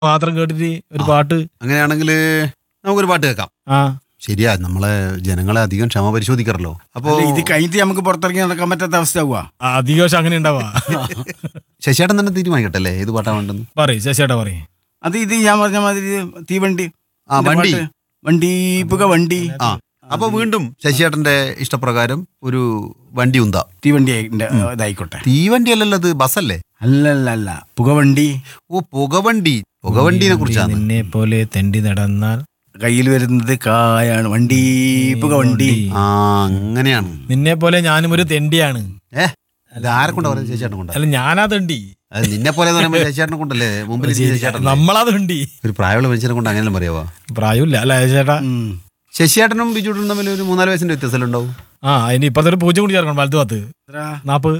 മാത്രം കേട്ടിട്ട് ഒരു ആ. പാട്ട് അങ്ങനെയാണെങ്കിൽ നമുക്കൊരു പാട്ട് കേൾക്കാം ആ ശരിയാ നമ്മളെ ജനങ്ങളെ അധികം ക്ഷമ പരിശോധിക്കാറല്ലോ അപ്പോ അല്ല, ഇത് കഴിഞ്ഞിട്ട് നമുക്ക് പുറത്തിറങ്ങി നടക്കാൻ പറ്റാത്ത അവസ്ഥ ആവുക ആ, അധികം പക്ഷെ അങ്ങനെ ഉണ്ടാവാ ശശിയേട്ടൻ തന്നെ തീരുമാനിക്കട്ടെ അല്ലേ ഏത് പാട്ടാ വേണ്ടെന്ന് പറയ് ശശിയേട്ടാ പറയ് അത് ഇത് ഞാൻ പറഞ്ഞ മാതിരി തീവണ്ടി ആ ഇതിന്റെ വണ്ടി പാട്ട്. വണ്ടി പുക വണ്ടി ആ അപ്പൊ വീണ്ടും ശശിയേട്ടന്റെ ഇഷ്ടപ്രകാരം ഒരു വണ്ടി ഉന്താ തീവണ്ടി ആയിട്ടുണ്ട്. ഇതായിക്കോട്ടെ തീവണ്ടി അല്ലല്ലോ അത് ബസ്സല്ലേ അല്ലല്ല അല്ല പുകവണ്ടി ഓ പുകവണ്ടി പുകവണ്ടിനെ കുറിച്ചാണ് നിന്നെ പോലെ തെണ്ടി നടന്നാൽ കയ്യിൽ വരുന്നത് കായാണ് വണ്ടി പുകവണ്ടി ആ അങ്ങനെയാണ് നിന്നെ പോലെ ഞാനും ഒരു തെണ്ടിയാണ് ഏ ഇത് ആരെ കൊണ്ടാ പറയുന്നത് ശശിയേട്ടൻ കൊണ്ടാ അല്ല ഞാനാ തെണ്ടി അത് നിന്നെ പോലെ എന്ന് പറയുമ്പോൾ ശശിയേട്ടനെ കൊണ്ടല്ലേ മുമ്പിൽ ശശിയേട്ടൻ നമ്മളാ തെണ്ടി ഒരു പ്രായമുള്ള മനുഷ്യനെ കൊണ്ട് അങ്ങനെയല്ല പറയാവാ പ്രായമില്ല അല്ല ചേട്ടാ ഉം. ശശിയേട്ടനും ബിജുട്ടനും തമ്മിൽ ഒരു മൂന്നാല് വയസ്സിന്റെ വ്യത്യാസം ഉണ്ടാവും ആ ഇനി ഇപ്പത്തെ ഒരു പൂജ്യം കൂടി ചേർക്കണം വലതു ഭാഗത്ത് എത്ര? നാപ്പത്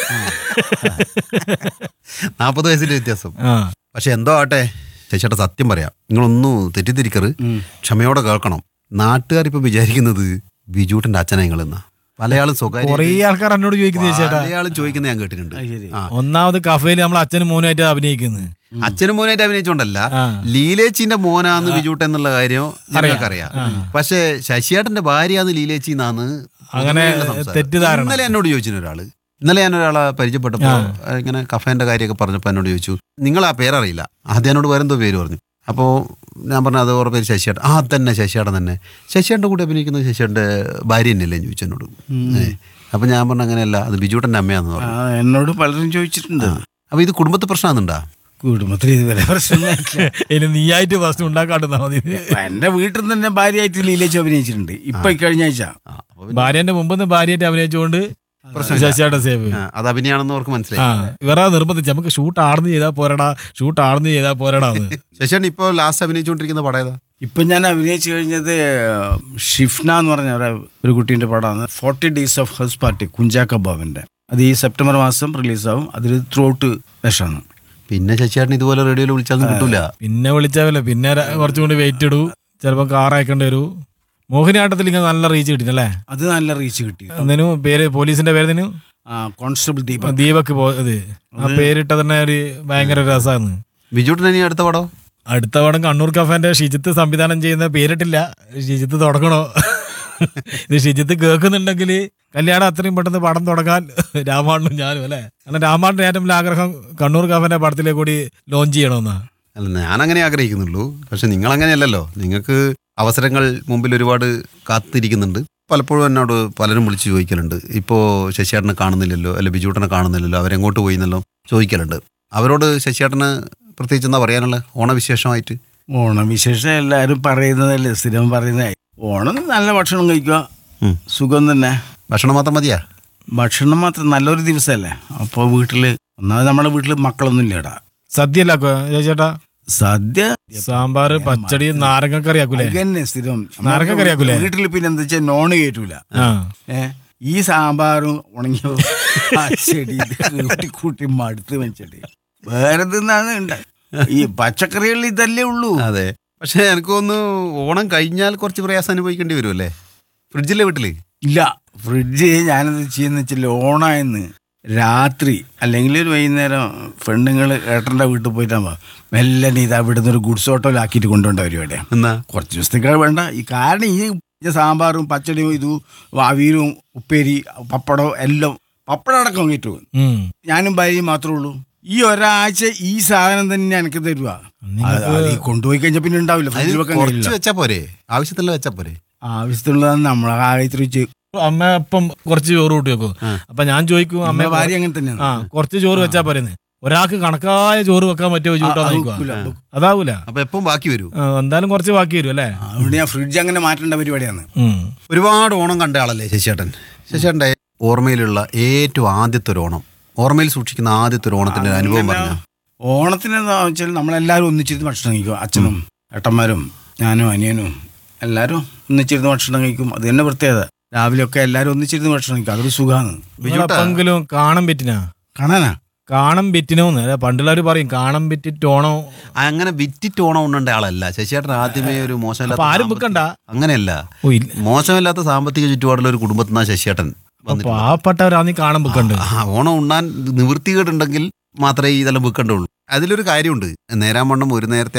നാൽപ്പത് വയസ്സിന്റെ വ്യത്യാസം ആ പക്ഷെ എന്തോ ആട്ടെ ശശിയേട്ട സത്യം പറയാം നിങ്ങളൊന്നും തെറ്റിദ്ധരിക്കറ് ഉം. ക്ഷമയോടെ കേൾക്കണം നാട്ടുകാർ ഇപ്പൊ വിചാരിക്കുന്നത് ബിജുട്ടന്റെ അച്ഛനെ നിങ്ങളെന്നാ പലയാളും സ്വകാര്യ കൊറേ ആൾക്കാർ എന്നോട് ചോദിക്കുന്നത് ചേട്ടാ പലയാളും ചോദിക്കുന്നത് ഞാൻ കേട്ടിട്ടുണ്ട് അത് ശരി. ആ ഒന്നാമത് കഫേയിൽ നമ്മൾ അച്ഛനും മോനുമായിട്ട് അഭിനയിക്കുന്നത് അച്ഛനും മോനായിട്ട് അഭിനയിച്ചോണ്ടല്ല ആ. ലീലേച്ചിന്റെ മോനാന്ന് ബിജുട്ടൻ എന്നുള്ള കാര്യം ഞങ്ങൾക്കറിയാം പക്ഷെ ശശിയേട്ടന്റെ ഭാര്യയാന്ന് ലീലേച്ചി എന്നാന്ന് അങ്ങനെ പൊതുവെയുള്ള സംസാരം. തെറ്റിദ്ധാരണ. ഇന്നലെ എന്നോട് ചോദിച്ചു ഒരാള് ഇന്നലെ ഞാൻ ഒരാളെ പരിചയപ്പെട്ടപ്പോ ഇങ്ങനെ കഫേന്റെ കാര്യമൊക്കെ പറഞ്ഞപ്പോ എന്നോട് ചോദിച്ചു നിങ്ങൾ ആ പേരറിയില്ല ആദ്യം എന്നോട് വേറെന്തോ പേര് പറഞ്ഞു അപ്പോൾ ഞാൻ പറഞ്ഞു അത് ഓരോ പേര് ശശിയേട്ടൻ ആ തന്നെ ശശിയേട്ടൻ തന്നെ ശശിയേട്ടൻ്റെ കൂടെ അഭിനയിക്കുന്നത് ശശിയേട്ടൻ്റെ ഭാര്യ തന്നെയല്ലേ എന്ന് ചോദിച്ചു എന്നോട് ഏ. അപ്പൊ ഞാൻ പറഞ്ഞു അങ്ങനെയല്ല അത് ബിജുട്ടൻ്റെ അമ്മയാന്ന് ആ, പറഞ്ഞു എന്നോട് പലരും ചോദിച്ചിട്ടുണ്ട് അപ്പൊ ഇത് കുടുംബത്തെ പ്രശ്നമാണെന്നുണ്ടാ കുടുംബത്തിൽ ഇതുവരെ പ്രശ്നമില്ല ഇനി നീയായിട്ട് ഫസ്റ്റ് ഉണ്ടാക്കാട്ടുന്നാ മതി എന്റെ വീട്ടിൽ നിന്ന് തന്നെ ഭാര്യയായിട്ട് ലീലേച്ച് അഭിനയിച്ചിട്ടുണ്ട് ഇപ്പൊ ഈ കഴിഞ്ഞ ആഴ്ച ആ, അപ്പൊ പിന്നെ, ഭാര്യന്റെ മുമ്പ് ഭാര്യയായിട്ട് അഭിനയിച്ചുകൊണ്ട് പ്രശ്നമില്ല. ശശിയുടെ സേവ് ആ, അത് അഭിനയാണെന്ന് അവർക്ക് ആ മനസ്സിലായി ഇവരാ നിർബന്ധിച്ച് നമുക്ക് ഷൂട്ട് ആർന്ന് ചെയ്താ പോരടാ ഷൂട്ട് ആർന്ന് ചെയ്താ പോരടാന്ന് ശശിയേട്ടൻ ഇപ്പോൾ ലാസ്റ്റ് അഭിനയിച്ചുകൊണ്ടിരിക്കുന്ന പടം ഏതാ ഇപ്പൊ ഞാൻ അഭിനയിച്ചു കഴിഞ്ഞത് ഷിഫ്ന എന്ന് പറഞ്ഞ ഒരു- ഒരു കുട്ടീന്റെ പടമാണ് forty days of house party Kunchacko ബാബന്റെ അത് ഈ സെപ്റ്റംബർ മാസം റിലീസാവും അതിൽ ത്രൂ ഔട്ട് വേഷമാണ് പിന്നെ ശശിയേട്ടൻ ഇതുപോലെ റേഡിയോയിൽ വിളിച്ചാലും കിട്ടൂല പിന്നെ വിളിച്ചാവല്ലേ പിന്നെ ര- കുറച്ചും കൂടി വെയിറ്റ് ഇടൂ ചിലപ്പോ കാർ അയക്കേണ്ടി വരൂ മോഹിനിയാട്ടത്തിൽ ഇങ്ങനെ നല്ല റീച്ച് കിട്ടിനല്ലേ അത് നല്ല റീച്ച് കിട്ടി എന്തിനു പേര് പോലീസിന്റെ പേര് ആ കോൺസ്റ്റബിൾ ദീപക് ദീപക് പോ ഇത് ആ പേരിട്ട തന്നെ ഒരു ഭയങ്കര രസമാണ് ബിജുട്ടൻ ഇനി അടുത്ത പടം അടുത്ത പടം കണ്ണൂർ കഫേന്റെ ഷിജിത്ത് സംവിധാനം ചെയ്യുന്ന പേരിട്ടില്ല ഷിജിത്ത് തുടങ്ങണോ ഇത് ഷിജിത്ത് കേൾക്കുന്നുണ്ടെങ്കിൽ കല്യാണം അത്രയും പെട്ടെന്ന് പടം തുടങ്ങാൻ രാമാണ്ണും ഞാനും അല്ലേ കാരണം രാമാണ്ണൻ ഏറ്റവും വലിയ ആഗ്രഹം കണ്ണൂർ കഫേന്റെ പടത്തിലേക്ക് കൂടി ലോഞ്ച് ചെയ്യണമെന്നാ അല്ല ഞാൻ അങ്ങനെ ആഗ്രഹിക്കുന്നുള്ളൂ പക്ഷെ നിങ്ങൾ അങ്ങനെയല്ലല്ലോ നിങ്ങൾക്ക് അവസരങ്ങൾ മുമ്പിൽ ഒരുപാട് കാത്തിരിക്കുന്നുണ്ട് പലപ്പോഴും എന്നോട് പലരും വിളിച്ച് ചോദിക്കലുണ്ട് ഇപ്പോൾ ശശിയേട്ടനെ കാണുന്നില്ലല്ലോ അല്ലെ ബിജുട്ടനെ കാണുന്നില്ലല്ലോ അവരെങ്ങോട്ട് പോയിന്നല്ലോ ചോദിക്കലുണ്ട് അവരോട് ശശിയേട്ടന് പ്രത്യേകിച്ച് എന്താ പറയാനുള്ളത് ഓണവിശേഷമായിട്ട് ഓണം വിശേഷം എല്ലാവരും പറയുന്നതല്ലേ സ്ഥിരം പറയുന്നത് ഓണം നല്ല ഭക്ഷണം കഴിക്കുക ഉം. സുഖം തന്നെ ഭക്ഷണം മാത്രം മതിയാ ഭക്ഷണം മാത്രം നല്ലൊരു ദിവസമല്ലേ അപ്പോൾ വീട്ടിൽ ഒന്നാമത് നമ്മുടെ വീട്ടിൽ മക്കളൊന്നും ഇല്ലടാ സദ്യ അല്ല ചേട്ടാ സദ്യ സാമ്പാർ പച്ചടി നാരങ്ങക്കറി ആക്കൂലേ തന്നെ സ്ഥിരം നാരങ്ങ കറിയാക്കൂലേ? വീട്ടിൽ പിന്നെ എന്താ വെച്ചാൽ നോണ് കയറ്റൂല ആ ഏ ഈ സാമ്പാറും ഉണങ്ങിയ ചെടി കൂട്ടി കൂട്ടി മടുത്ത് വെച്ചിട്ട് വേറെ തിന്നാണ് ഉണ്ട് ഈ പച്ചക്കറികളിൽ ഇതല്ലേ ഉള്ളൂ അതെ പക്ഷെ എനിക്ക് തോന്നുന്നു ഓണം കഴിഞ്ഞാൽ കുറച്ച് പ്രയാസം അനുഭവിക്കേണ്ടി വരുമല്ലേ ഫ്രിഡ്ജിലെ വീട്ടില് ഇല്ല ഫ്രിഡ്ജ് ഞാനെന്ത് ചെയ്യുന്ന വെച്ചാൽ ഓണായെന്ന് രാത്രി അല്ലെങ്കിൽ ഒരു വൈകുന്നേരം പെണ്ണുങ്ങൾ ഏട്ടൻ്റെ വീട്ടിൽ പോയിട്ടാകുമ്പോൾ മെല്ലനെ ഇത് അവിടുന്ന് ഒരു ഗുഡ്സ് ഓട്ടോയിലാക്കിയിട്ട് കൊണ്ടുപോകേണ്ട പരിപാടിയാണ് എന്നാ കുറച്ച് ദിവസത്തേക്ക് വേണ്ട ഈ കാരണം ഈ ഈ സാമ്പാറും പച്ചടിയും ഇതും അവിയലും ഉപ്പേരി പപ്പടവും എല്ലാം പപ്പടം അടക്കം കിട്ടും ഉം. ഞാനും ഭാര്യയും മാത്രമേ ഉള്ളൂ ഈ ഒരാഴ്ച ഈ സാധനം തന്നെ എനിക്ക് തരുക അത് അത് ഈ കൊണ്ടുപോയി കഴിഞ്ഞാൽ പിന്നെ ഉണ്ടാവില്ല അതിന് ഫ്രിഡ്ജിൽ വെക്കാൻ കുറച്ച് കഴിയില്ല വെച്ചാ പോരെ ആവശ്യത്തിനുള്ള വെച്ചാ പോരെ ആവശ്യത്തിനുള്ളതാണ് നമ്മളെ ആയത്തിൽ വെച്ച് അമ്മ അപ്പം കുറച്ച് ചോറ് കൂട്ടി വെക്കും ആ. അപ്പൊ ഞാൻ ചോദിക്കും അമ്മ നമ്മുടെ ഭാര്യ അങ്ങനെ തന്നെയാണ് ആ കുറച്ച് ചോറ് വെച്ചാ പറയുന്നത് ഒരാൾക്ക് കണക്കായ ചോറ് വെക്കാൻ പറ്റുമോ ചോദിച്ചാ അത് നോക്കുക വെക്കൂല. അതാവൂല അപ്പൊ എപ്പം ബാക്കി വരൂ ആ, എന്തായാലും കുറച്ച് ബാക്കി വരും അല്ലേ ആ, അതുകൊണ്ട് ഞാൻ ഫ്രിഡ്ജ് അങ്ങനെ മാറ്റേണ്ട പരിപാടിയാണ് ഉം. ഒരുപാട് ഓണം കണ്ട ആളല്ലേ ശശിയേട്ടൻ ശശിയേട്ടൻ്റെ ഓർമ്മയിലുള്ള ഏറ്റവും ആദ്യത്തെ ഒരു ഓണം ഓർമ്മയിൽ സൂക്ഷിക്കുന്ന ആദ്യത്തെ ഒരു ഓണത്തിന്റെ ഒരു അനുഭവം പറഞ്ഞു ഓണത്തിന് എന്താ വെച്ചാൽ നമ്മളെല്ലാവരും ഒന്നിച്ചിരുന്ന് ഭക്ഷണം കഴിക്കും അച്ഛനും ഏട്ടന്മാരും ഞാനും അനിയനും എല്ലാവരും ഒന്നിച്ചിരുന്ന് ഭക്ഷണം കഴിക്കും അത് തന്നെ പ്രത്യേകത രാവിലെ ഒക്കെ എല്ലാവരും ഒന്നിച്ചിരുന്ന് ഭക്ഷണം കഴിക്കും അതൊരു സുഖമാണ് നിങ്ങളെപ്പെങ്കിലും കാണം പെറ്റിനാ കാണാനാ കാണം പെറ്റിനോന്ന് അല്ല പണ്ടുള്ളവര് പറയും കാണം പെറ്റിട്ടോണോ അങ്ങനെ വിറ്റിട്ട് ഓണം ഉണ്ണേണ്ട ആളല്ല ശശിയേട്ടൻ ആദ്യമേ ഒരു അപ്പൊ മോശമില്ലാത്ത ആരും സാമ്പത്തിക- വെക്കണ്ട അങ്ങനെയല്ല ഓ ഇല്ല മോശമില്ലാത്ത സാമ്പത്തിക ചുറ്റുപാടുള്ള ഒരു കുടുംബത്തിൽ നിന്നാ ശശിയേട്ടൻ അപ്പൊ വന്നിട്ടുള്ളത്. പാവപ്പെട്ടവരാന്ന് കാണാൻ വെക്കണ്ട് ആ ഓണം ഉണ്ണാൻ നിവൃത്തികേടുണ്ടെങ്കിൽ മാത്രമേ ഇതെല്ലാം വെക്കേണ്ടുള്ളൂ അതിലൊരു കാര്യമുണ്ട് നേരാമണ്ണം ഒരു നേരത്തെ